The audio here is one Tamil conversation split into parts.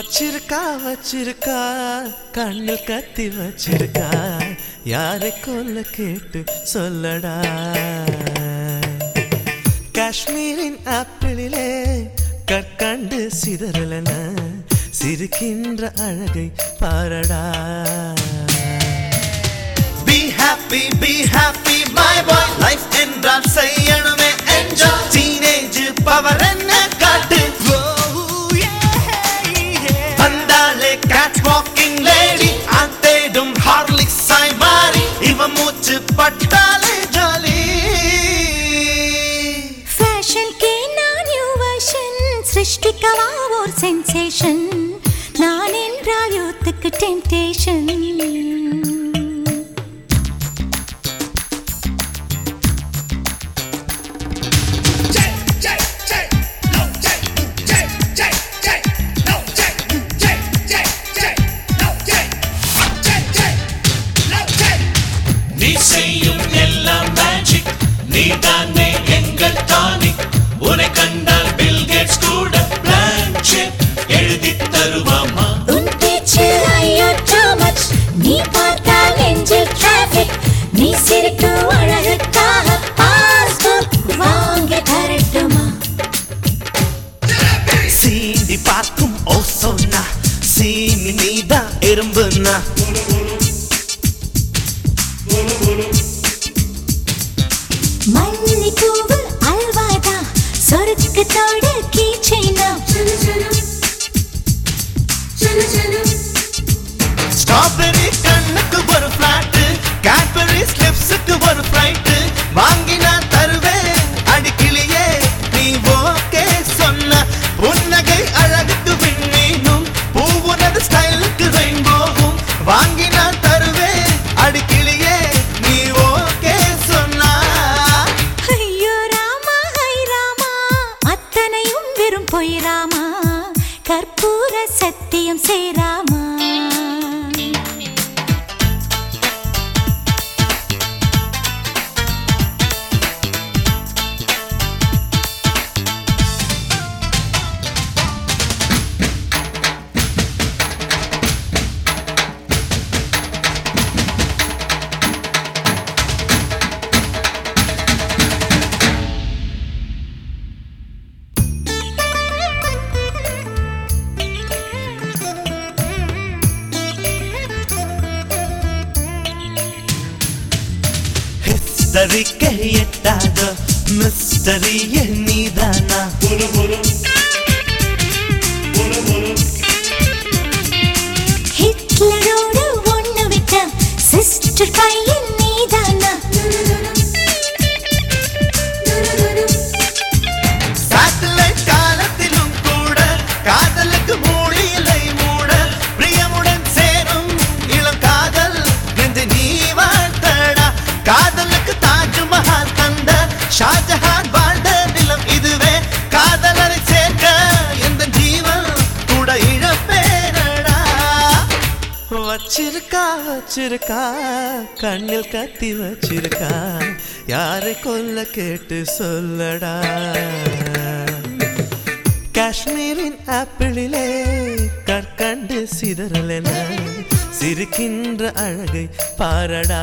வச்சிருக்கா வச்சிருக்கா கண்ணில் கத்தி வச்சிருக்கா யாரை கொல்ல கேட்டு சொல்லடா காஷ்மீரின் ஆப்பிளிலே கற்கண்டு சிதறலன சிரிக்கின்ற அழகை பாரடா Be happy, be happy, my boy. Life என்றால் செய்யணுமே enjoy. Teenage power என்ன காட்டு வந்தாளே cat walking lady. ஆண் தேடும் Horlicks ஆய் மாறி. இவ மூச்சு பட்டாலே ஜாலி ஃபேஷன் கே நான் நியூ வெர்ஷன் சிருஷ்டிக்கவா ஒரு சென்சேஷன் நான் என்றால் யூத்துக்கு டெம்டேஷன் நீ செய்யும் எல்லாம் மேஜிக் நீ தானே எங்கள் டானிக் உன்னை கண்டால் பில் கேட்ஸ் கூட பிளான் செக் எழுதி தருவாமா உன் பேச்சு ஐயோ டூ மச் நீ பார்த்தால் நெஞ்சில் டிராஃபிக் நீ சிரிக்கும் அழகுக்காக பாஸ்போர்ட் வாங்கி தரட்டுமா சீண்டி பார்க்கும் ஓ சொன்னா சீனி நீதான் எறும்புனா மல்லிப்பூவு அல்வாதா சொருக்கத்தோட கீச்சைனா ஸ்ட்ராபெரி கண்ணுக்கு ஒரு பிளாட் கேட்பரி ஸ்லிப்ஸுக்கு ஒரு ஃபிளைட் வாங்கி நான் தருவேன் அடிக்கிளியே நீ ஓகே சொன்ன புன்னகை அழகுக்கு விண்மீனும் பூவுனது ஸ்டைலுக்கு ரெயின்போவும் வாங்கி நான் தருவேன் அடிக்கிளியே நீ ஓகே சொன்னா ஐயோ ராமா ஹை ராமா அத்தனையும் வெறும் பொய் ராமா கற்பூர சத்தியம் சேராமா ஹிஸ்டரிக்கு எட்டாத மிஸ்டரி நீதானா ஹிட்லரோடு ஒண்ணு விட்ட சிஸ்டர் பையன் நீதானா சாட்டலைட் காலத்திலும் கூட காதலுக்கு மூடி இல்லை மூட பிரியமுடன் சேரும் இளம் காதல் என்று நீ வாழ்த்தடா காதலுக்கு தாஜ்மஹால் தந்த ஷாஜஹான் வாழ்ந்த நிலம் இதுவே காதலரை சேர்க்க எந்த ஜீவன் கூட இழப்பேனடா வச்சிருக்கா வச்சிருக்கா கண்ணில் கத்தி வச்சிருக்கா யாரை கொல்ல கேட்டு சொல்லடா காஷ்மீரின் ஆப்பிளிலே கற்கண்டு சிதறலென சிரிக்கின்ற அழகை பாரடா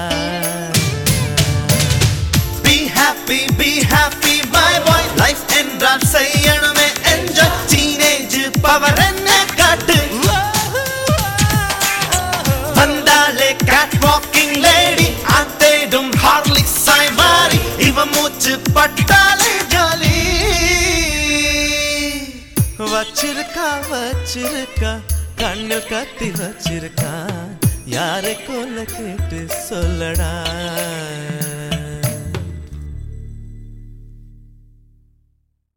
Be happy, be happy, my boy. Life என்றால் செய்யணுமே enjoy. Teenage power என்ன காட்டு வந்தாளே cat walking lady. ஆண் தேடும் Horlicks ஆய் மாறி. இவ மூச்சு பட்டாலே ஜாலி வச்சிருக்கா வச்சிருக்கா கண்ணில் கத்தி வச்சிருக்கா யாரை கொல்ல கேட்டு சொல்லடா